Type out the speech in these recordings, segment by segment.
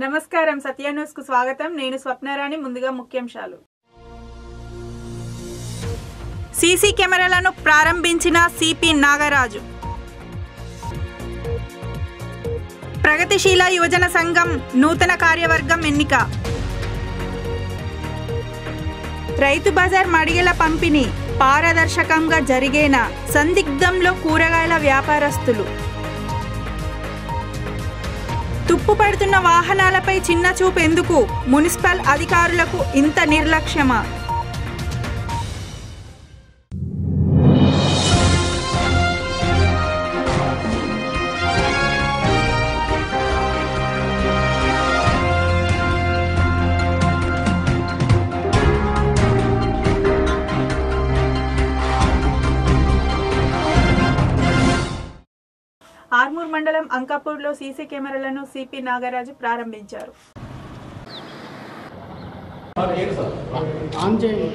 నమస్కారం సత్య న్యూస్ కు స్వాగతం నేను స్వప్నరాణి ముందుగా ముఖ్యాంశాలు సీసీ కెమెరాలను ప్రారంభించిన సిపి నాగరాజు ప్రగతిశీల యువజన సంఘం నూతన కార్యవర్గం ఎన్నిక రైతు బజార్ మడిగల పంపిణీ పారదర్శకంగా జరిగేన సందిగ్ధంలో కూరగాయల వ్యాపారస్తులు తుప్పు పడుతున్న వాహనాలపై చిన్న చూపు ఎందుకు మున్సిపల్ అధికారులకు ఇంత నిర్లక్ష్యమా ఆర్మూర్ మండలం అంకాపూర్లో సీసీ కెమెరాలను సిపి నాగరాజు ప్రారంభించారు ఆన్ చేయండి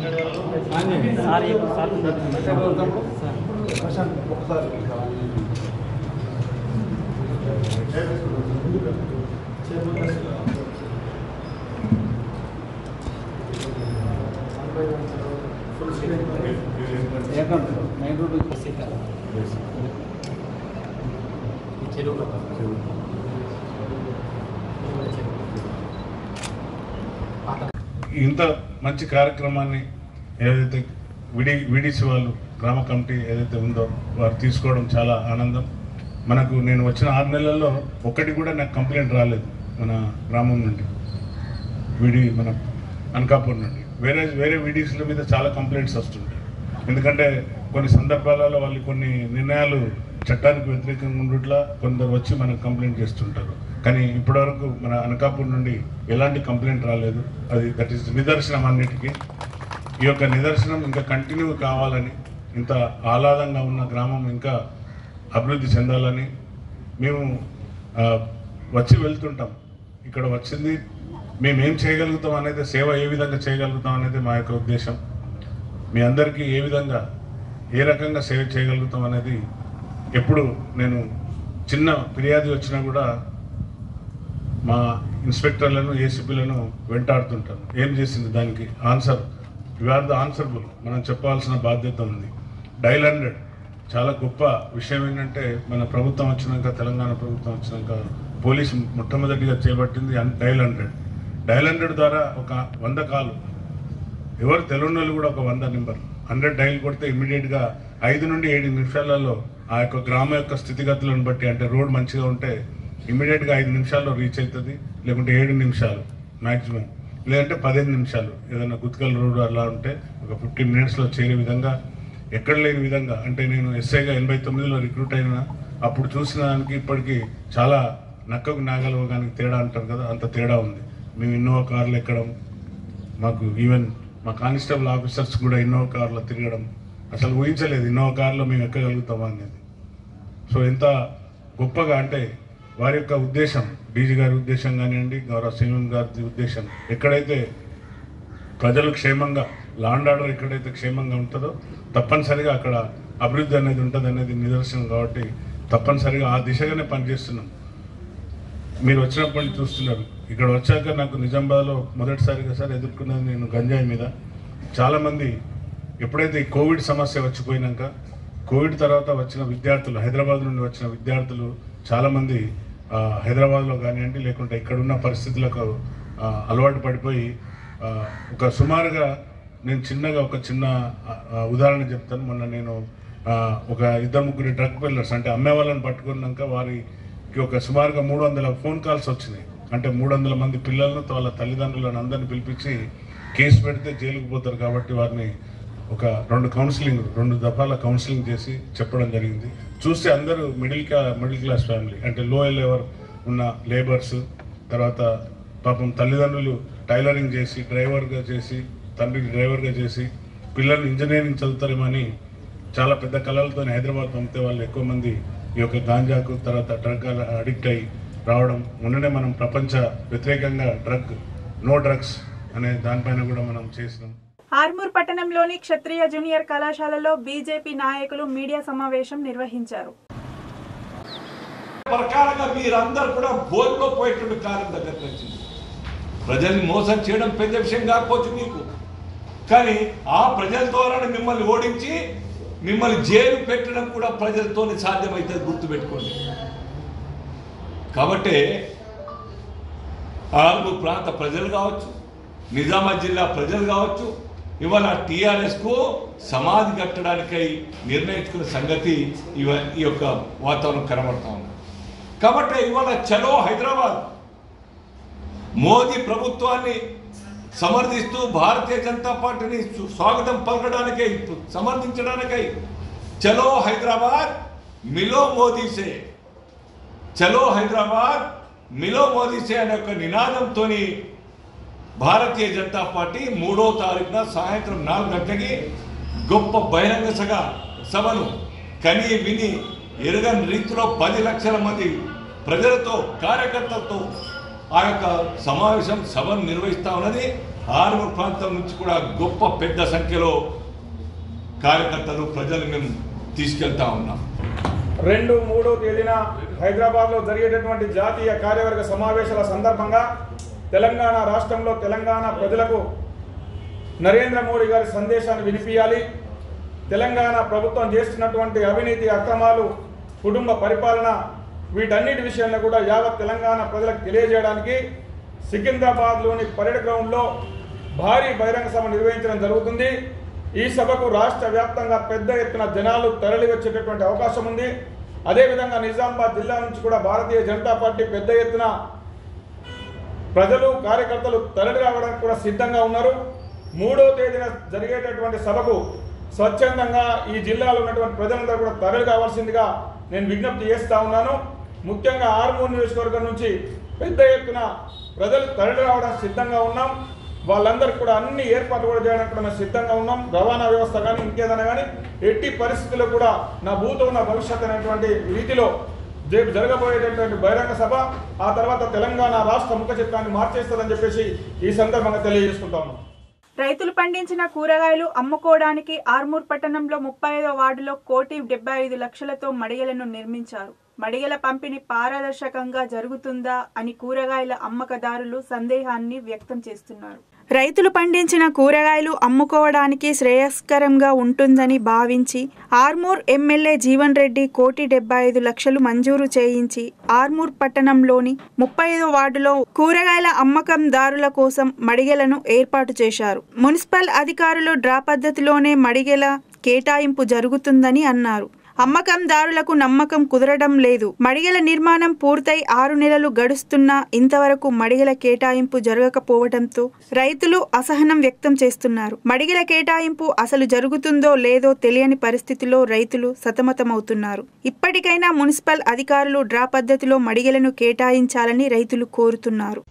ఇంత మంచి కార్యక్రమాన్ని ఏదైతే విడి విడిసి వాళ్ళు గ్రామ కమిటీ ఏదైతే ఉందో వారు తీసుకోవడం చాలా ఆనందం మనకు నేను వచ్చిన ఆరు నెలల్లో ఒక్కటి కూడా నాకు కంప్లైంట్ రాలేదు మన గ్రామం నుండి విడి మన అనకాపూర్ నుండి వేరే వేరే విడీస్ల మీద చాలా కంప్లైంట్స్ వస్తుంటాయి ఎందుకంటే కొన్ని సందర్భాలలో వాళ్ళు కొన్ని నిర్ణయాలు చట్టానికి వ్యతిరేకంగా ఉండట్లా కొందరు వచ్చి మనకు కంప్లైంట్ చేస్తుంటారు కానీ ఇప్పటివరకు మన అనకాపూర్ నుండి ఎలాంటి కంప్లైంట్ రాలేదు అది దట్ ఈస్ నిదర్శనం అన్నిటికీ ఈ యొక్క నిదర్శనం ఇంకా కంటిన్యూ కావాలని ఇంత ఆహ్లాదంగా ఉన్న గ్రామం ఇంకా అభివృద్ధి చెందాలని మేము ఆ, వచ్చి వెళ్తుంటాం ఇక్కడ వచ్చింది మేము ఏం చేయగలుగుతాం అనేది సేవ ఏ విధంగా చేయగలుగుతాం అనేది మా యొక్క ఉద్దేశం మీ అందరికీ ఏ విధంగా ఏ రకంగా సేవ చేయగలుగుతాం అనేది ఎప్పుడు నేను చిన్న ఫిర్యాదు వచ్చినా కూడా మా ఇన్స్పెక్టర్లను ఏసీపీలను వెంటాడుతుంటాను ఏం చేసింది దానికి ఆన్సర్ ఆర్ ద ఆన్సర్బుల్ మనం చెప్పాల్సిన బాధ్యత ఉంది డైల్ హండ్రెడ్ చాలా గొప్ప విషయం ఏంటంటే మన ప్రభుత్వం వచ్చినాక తెలంగాణ ప్రభుత్వం వచ్చినాక పోలీసు మొట్టమొదటిగా చేపట్టింది డైల్ హండ్రెడ్ డైల్ హండ్రెడ్ ద్వారా ఒక వంద కాలు ఎవరు తెలియని వాళ్ళు కూడా ఒక వంద నెంబర్ హండ్రెడ్ డైల్ కొడితే ఇమ్మీడియట్గా ఐదు నుండి ఏడు నిమిషాలలో ఆ యొక్క గ్రామం యొక్క స్థితిగతులను బట్టి అంటే రోడ్ మంచిగా ఉంటే ఇమ్మీడియట్గా ఐదు నిమిషాల్లో రీచ్ అవుతుంది లేకుంటే ఏడు నిమిషాలు మ్యాక్సిమం లేదంటే పదిహేను నిమిషాలు ఏదైనా గుత్కల్ రోడ్ అలా ఉంటే ఒక ఫిఫ్టీన్ మినిట్స్లో చేరే విధంగా ఎక్కడ లేని విధంగా అంటే నేను ఎస్ఐగా ఎనభై తొమ్మిదిలో రిక్రూట్ అయిన అప్పుడు చూసిన దానికి ఇప్పటికి చాలా నక్కకు నాగలవగానికి తేడా అంటారు కదా అంత తేడా ఉంది మేము ఇన్నోవా కార్లు ఎక్కడం మాకు ఈవెన్ మా కానిస్టేబుల్ ఆఫీసర్స్ కూడా ఇన్నోవా కార్లో తిరగడం అసలు ఊహించలేదు ఇన్నోవా కార్లో మేము ఎక్కగలుగుతామా అనేది సో ఎంత గొప్పగా అంటే వారి యొక్క ఉద్దేశం డీజీ గారి ఉద్దేశం కానివ్వండి గౌరవ సీఎం గారి ఉద్దేశం ఎక్కడైతే ప్రజలు క్షేమంగా లాండ్ ఆర్డర్ ఎక్కడైతే క్షేమంగా ఉంటుందో తప్పనిసరిగా అక్కడ అభివృద్ధి అనేది ఉంటుంది అనేది నిదర్శనం కాబట్టి తప్పనిసరిగా ఆ దిశగానే పనిచేస్తున్నాం మీరు వచ్చినప్పటి నుంచి చూస్తున్నారు ఇక్కడ వచ్చాక నాకు నిజామాబాద్లో మొదటిసారిగా సార్ ఎదుర్కొన్నది నేను గంజాయి మీద చాలామంది ఎప్పుడైతే ఈ కోవిడ్ సమస్య వచ్చిపోయినాక కోవిడ్ తర్వాత వచ్చిన విద్యార్థులు హైదరాబాద్ నుండి వచ్చిన విద్యార్థులు చాలామంది ఆ, హైదరాబాద్లో కానివ్వండి లేకుంటే ఇక్కడున్న పరిస్థితులకు ఆ, అలవాటు పడిపోయి ఆ, ఒక సుమారుగా నేను చిన్నగా ఒక చిన్న ఆ, ఆ, ఉదాహరణ చెప్తాను మొన్న నేను ఆ, ఒక ఇద్దరు ముగ్గురు డ్రగ్ పిల్లర్స్ అంటే అమ్మే వాళ్ళని పట్టుకున్నాక వారికి ఒక సుమారుగా మూడు వందల ఫోన్ కాల్స్ వచ్చినాయి అంటే మూడు వందల మంది పిల్లలను వాళ్ళ తల్లిదండ్రులను అందరిని పిలిపించి కేసు పెడితే జైలుకు పోతారు కాబట్టి వారిని ఒక రెండు కౌన్సిలింగ్ రెండు దఫాల కౌన్సిలింగ్ చేసి చెప్పడం జరిగింది చూస్తే అందరూ మిడిల్ క్లా మిడిల్ క్లాస్ ఫ్యామిలీ అంటే లో లెవర్ ఉన్న లేబర్స్ తర్వాత పాపం తల్లిదండ్రులు టైలరింగ్ చేసి డ్రైవర్గా చేసి తండ్రికి డ్రైవర్గా చేసి పిల్లల్ని ఇంజనీరింగ్ చదువుతారేమని చాలా పెద్ద కళలతో హైదరాబాద్ పంపితే వాళ్ళు ఎక్కువ మంది ఈ యొక్క గాంజాకు తర్వాత డ్రగ్ అడిక్ట్ అయ్యి రావడం మొన్ననే మనం ప్రపంచ వ్యతిరేకంగా డ్రగ్ నో డ్రగ్స్ అనే దానిపైన కూడా మనం చేసినాం ఆర్మూర్ పట్టణంలోని క్షత్రియ జూనియర్ కళాశాలలో బీజేపీ నాయకులు మీడియా సమావేశం నిర్వహించారు ప్రకారంగా మీరందరూ కూడా బోర్లో పోయేటువంటి కాలం దగ్గరకు వచ్చింది ప్రజల్ని మోసం చేయడం పెద్ద విషయం కాకపోవచ్చు మీకు కానీ ఆ ప్రజల ద్వారా మిమ్మల్ని ఓడించి మిమ్మల్ని జైలు పెట్టడం కూడా ప్రజలతోనే సాధ్యమవుతుంది గుర్తుపెట్టుకోండి కాబట్టి ఆర్మూర్ ప్రాంత ప్రజలు కావచ్చు నిజామాబాద్ జిల్లా ప్రజలు కావచ్చు ఇవాళ టీఆర్ఎస్కు సమాధి కట్టడానికై నిర్ణయించుకున్న సంగతి ఇవ ఈ యొక్క వాతావరణం కనబడతా ఉంది కాబట్టి ఇవాళ చలో హైదరాబాద్ మోదీ ప్రభుత్వాన్ని సమర్థిస్తూ భారతీయ జనతా పార్టీని సు- స్వాగతం పలకడానికై సమర్థించడానికై చలో హైదరాబాద్ మిలో మోదీసే చలో హైదరాబాద్ మిలో మోదీసే అనే ఒక నినాదంతో భారతీయ జనతా పార్టీ మూడో తారీఖున సాయంత్రం నాలుగు గంటలకి గొప్ప బహిరంగ సభ సభను కని విని ఎరగని రీతిలో పది లక్షల మంది ప్రజలతో కార్యకర్తలతో ఆ యొక్క సమావేశం సభను నిర్వహిస్తా ఉన్నది ఆర్మూర్ ప్రాంతం నుంచి కూడా గొప్ప పెద్ద సంఖ్యలో కార్యకర్తలు ప్రజలు మేము తీసుకెళ్తా ఉన్నాం రెండు మూడో తేదీన హైదరాబాద్లో జరిగేటటువంటి జాతీయ కార్యవర్గ సమావేశాల సందర్భంగా తెలంగాణ రాష్ట్రంలో తెలంగాణ ప్రజలకు నరేంద్ర మోడీ గారి సందేశాన్ని వినిపించాలి తెలంగాణ ప్రభుత్వం చేస్తున్నటువంటి అవినీతి అక్రమాలు కుటుంబ పరిపాలన వీటన్నిటి విషయంలో కూడా యావత్ తెలంగాణ ప్రజలకు తెలియజేయడానికి సికింద్రాబాద్లోని పరేడ్ గ్రౌండ్లో భారీ బహిరంగ సభ నిర్వహించడం జరుగుతుంది ఈ సభకు రాష్ట్ర వ్యాప్తంగా పెద్ద ఎత్తున జనాలు తరలి వచ్చేటటువంటి అవకాశం ఉంది అదేవిధంగా నిజామాబాద్ జిల్లా నుంచి కూడా భారతీయ జనతా పార్టీ పెద్ద ఎత్తున ప్రజలు కార్యకర్తలు తరలి రావడానికి కూడా సిద్ధంగా ఉన్నారు మూడో తేదీన జరిగేటటువంటి సభకు స్వచ్ఛందంగా ఈ జిల్లాలో ఉన్నటువంటి ప్రజలందరూ కూడా తరలి కావాల్సిందిగా నేను విజ్ఞప్తి చేస్తా ఉన్నాను ముఖ్యంగా ఆర్మూర్ నియోజకవర్గం నుంచి పెద్ద ఎత్తున ప్రజలు తరలి రావడానికి సిద్ధంగా ఉన్నాం వాళ్ళందరికీ కూడా అన్ని ఏర్పాట్లు కూడా చేయడానికి కూడా మేము సిద్ధంగా ఉన్నాం రవాణా వ్యవస్థ కానీ ఇంకేదైనా కానీ ఎట్టి పరిస్థితుల్లో కూడా నా భూతో ఉన్న భవిష్యత్ అనేటువంటి రీతిలో రేపు జరగబోయేటటువంటి బహిరంగ సభ ఆ తర్వాత తెలంగాణ రాష్ట్ర ముఖ చిత్రాన్ని మార్చేస్తుందని చెప్పేసి ఈ సందర్భంగా తెలియజేసుకుంటాము రైతులు పండించిన కూరగాయలు అమ్ముకోవడానికి ఆర్మూర్ పట్టణంలో ముప్పై ఐదో వార్డులో కోటి డెబ్బై ఐదు లక్షలతో మడిగలను నిర్మించారు మడిగల పంపిణీ పారదర్శకంగా జరుగుతుందా అని కూరగాయల అమ్మకదారులు సందేహాన్ని వ్యక్తం చేస్తున్నారు రైతులు పండించిన కూరగాయలు అమ్ముకోవడానికి శ్రేయస్కరంగా ఉంటుందని భావించి ఆర్మూర్ ఎమ్మెల్యే జీవన్ రెడ్డి కోటి డెబ్బై ఐదు లక్షలు మంజూరు చేయించి ఆర్మూర్ పట్టణంలోని ముప్పై ఐదో వార్డులో కూరగాయల అమ్మకందారుల కోసం మడిగెలను ఏర్పాటు చేశారు మున్సిపల్ అధికారులు డ్రా పద్ధతిలోనే మడిగెల కేటాయింపు జరుగుతుందని అన్నారు అమ్మకందారులకు నమ్మకం కుదరడం లేదు మడిగల నిర్మాణం పూర్తయి ఆరు నెలలు గడుస్తున్నా ఇంతవరకు మడిగల కేటాయింపు జరగకపోవడంతో రైతులు అసహనం వ్యక్తం చేస్తున్నారు మడిగల కేటాయింపు అసలు జరుగుతుందో లేదో తెలియని పరిస్థితిలో రైతులు సతమతమవుతున్నారు ఇప్పటికైనా మున్సిపల్ అధికారులు డ్రా పద్ధతిలో మడిగలను కేటాయించాలని రైతులు కోరుతున్నారు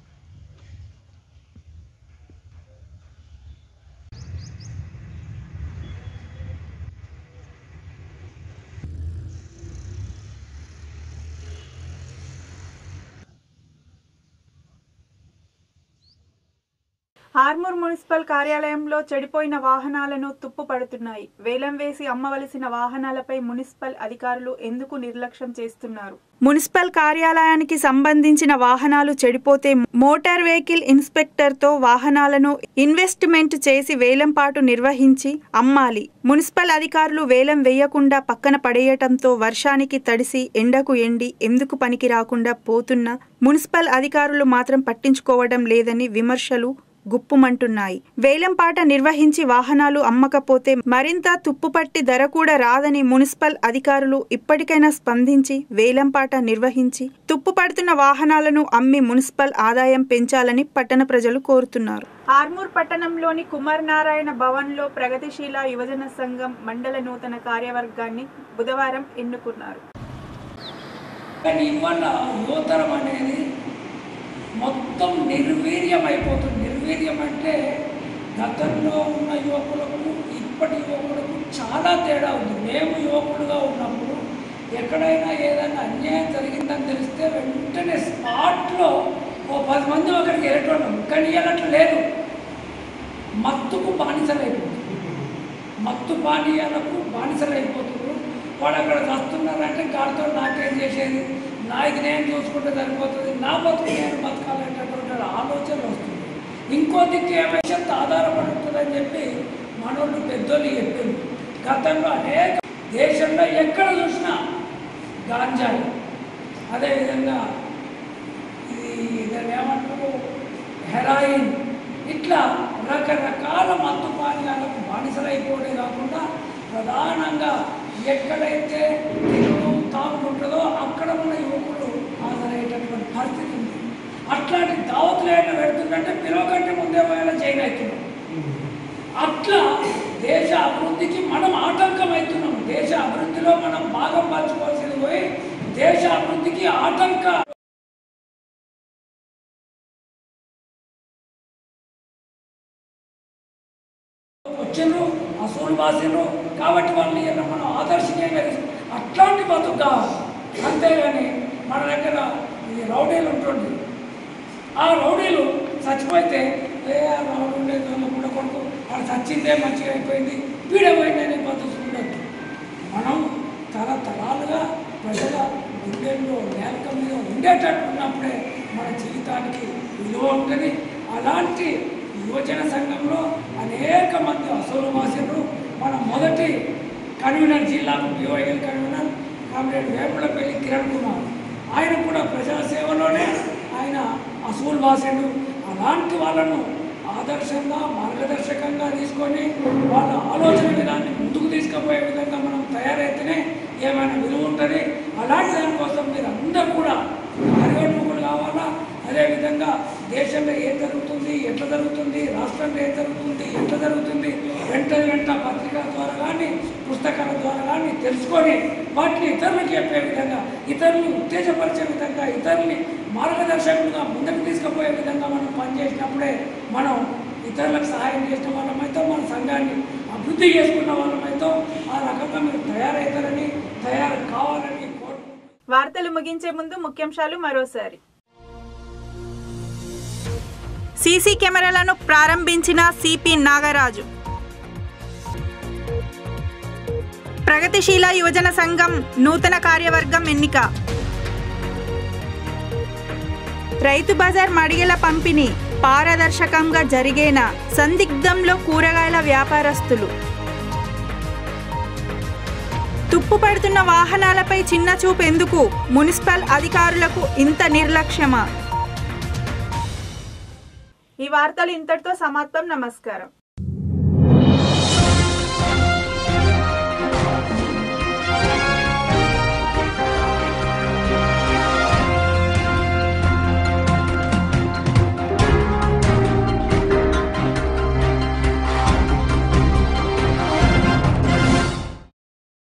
ఆర్మూర్ మున్సిపల్ కార్యాలయంలో చెడిపోయిన వాహనాలను తుప్పు పడుతున్నాయి వేలం వేసి అమ్మవలసిన వాహనాలపై మున్సిపల్ అధికారులు ఎందుకు నిర్లక్ష్యం చేస్తున్నారు మున్సిపల్ కార్యాలయానికి సంబంధించిన వాహనాలు చెడిపోతే మోటార్ వెహికల్ ఇన్స్పెక్టర్ తో వాహనాలను ఇన్వెస్ట్మెంట్ చేసి వేలంపాటు నిర్వహించి అమ్మాలి మున్సిపల్ అధికారులు వేలం వేయకుండా పక్కన పడేయటంతో వర్షానికి తడిసి ఎండకు ఎండి ఎందుకు పనికి రాకుండా పోతున్న మున్సిపల్ అధికారులు మాత్రం పట్టించుకోవడం లేదని విమర్శలు గుప్పుమంటున్నాయి వేలంపాట నిర్వహించి వాహనాలు అమ్మకపోతే మరింత తుప్పుపట్టి ధర కూడా రాదని మున్సిపల్ అధికారులు ఇప్పటికైనా స్పందించి వేలంపాట నిర్వహించి తుప్పుపడుతున్న వాహనాలను అమ్మి మున్సిపల్ ఆదాయం పెంచాలని పట్టణ ప్రజలు కోరుతున్నారు ఆర్మూర్ పట్టణంలోని కుమార్ నారాయణ భవన్లో ప్రగతిశీల యువజన సంఘం మండల నూతన కార్యవర్గాన్ని బుధవారం ఎన్నుకున్నారు కానీ ఇవాళ యువతరం అనేది మొత్తం నిర్వీర్యం అయిపోతుంది నిర్వీర్యం అంటే గతంలో ఉన్న యువకులకు ఇప్పటి యువకులకు చాలా తేడా ఉంది మేము యువకులుగా ఉన్నప్పుడు ఎక్కడైనా ఏదైనా అన్యాయం జరిగిందని తెలిస్తే వెంటనే స్పాట్లో ఓ పది మంది ఒకరికి వెళ్ళేటోళ్ళం కానీ ఇవ్వాలట్లా లేదు మత్తుకు బానిసలైపోతుంది మత్తు పానీయాలకు బానిసలైపోతున్నారు వాడు అక్కడ వస్తున్నారంటే గాడితో నాకేం చేసేది నాది నేను చూసుకుంటే సరిపోతుంది నా బతుకు నేను బతకాలనేటటువంటి ఆలోచన వస్తుంది ఇంకో దిక్కు ఏమైనా ఆధారపడి ఉంటుందని చెప్పి మనోళ్ళు పెద్దోళ్ళు చెప్పారు గతంలో అనేక దేశంలో ఎక్కడ చూసినా గాంజాయి అదేవిధంగా ఇది దాన్ని ఏమంటారు హెరాయిన్ ఇట్లా రకరకాల మత్తు పానీయాలకు బానిసలైపోవడే కాకుండా ప్రధానంగా ఎక్కడైతే తిరుగుడు తాగుడు ఉంటుందో అక్కడ ఉన్న యువకులు హాజరయ్యేటటువంటి పరిస్థితి ఉంది అట్లాంటి దావతులు ఏమైనా పెడుతుందంటే పిలవకంటే ముందే పోయేలా జైలు అవుతున్నాం అట్లా దేశ అభివృద్ధికి మనం ఆటంకం అవుతున్నాం దేశ అభివృద్ధిలో మనం భాగం పంచుకోవాల్సింది పోయి దేశ అభివృద్ధికి ఆటంక వచ్చిండ్రు అసూలు బాసిండ్రు కాబట్టి వాళ్ళని ఇలా మనం ఆదర్శనీయంగా తీసు- అట్లాంటి బతుకు కావాలి అంతేగాని మన దగ్గర ఈ రౌడీలు ఉంటుంది ఆ రౌడీలు చచ్చిపోతే ఏ ఆ రౌడీ ఉండేది వాళ్ళ కూడా కొడుకు వాళ్ళు చచ్చిందే మంచిగా అయిపోయింది పీడపోయింది అనే పద్ధతి ఉండదు మనం తరతరాలుగా ప్రజల గుండెల్లో నేలక మీద ఉండేటట్టు ఉన్నప్పుడే మన జీవితానికి విలువ ఉంటుంది అలాంటి యువజన సంఘంలో అనేక మంది అసలు వాసులు మన మొదటి కన్వీనర్ జిల్లాకు POL convener comrade Vepulapalli Kiran Kumar ఆయన కూడా ప్రజాసేవలోనే ఆయన అసూల్ వాసుడు అలాంటి వాళ్ళను ఆదర్శంగా మార్గదర్శకంగా తీసుకొని వాళ్ళ ఆలోచన విధాన్ని ముందుకు తీసుకుపోయే విధంగా మనం తయారైతేనే ఏమైనా విలువ ఉంటుంది అలాంటి దానికోసం మీరు అందరూ కూడా కార్యోన్ముఖులు కావాలా అదేవిధంగా దేశంలో ఏం జరుగుతుంది ఎట్లా జరుగుతుంది రాష్ట్రంలో ఏం జరుగుతుంది ఎట్లా జరుగుతుంది వెంట వెంట పత్రికల ద్వారా కానీ పుస్తకాల ద్వారా కానీ తెలుసుకొని వాటిని ఇతరులకు చెప్పే విధంగా ఇతరులను ఉత్తేజపరిచే విధంగా ఇతరుల్ని మార్గదర్శకులుగా ముందుకు తీసుకుపోయే విధంగా మనం పనిచేసినప్పుడే మనం ఇతరులకు సహాయం చేసిన వాళ్ళమైతే మన సంఘాన్ని అభివృద్ధి చేసుకున్న వాళ్ళమైతే ఆ రకంగా మీరు తయారవుతారని తయారు కావాలని కోరుకుంటున్నాను వార్తలు ముగించే ముందు ముఖ్యాంశాలు మరోసారి సీసీ కెమెరాలను ప్రారంభించిన సిపి నాగరాజు ప్రగతిశీల యువజన సంఘం నూతన కార్యవర్గం ఎన్నిక రైతు బజార్ మడిగల పంపిణీ పారదర్శకంగా జరిగేన సందిగ్ధంలో కూరగాయల వ్యాపారస్తులు తుప్పు పడుతున్న వాహనాలపై చిన్న చూపు ఎందుకు మున్సిపల్ అధికారులకు ఇంత నిర్లక్ష్యమా ఈ వార్తలు ఇంతటితో సమాప్తం నమస్కారం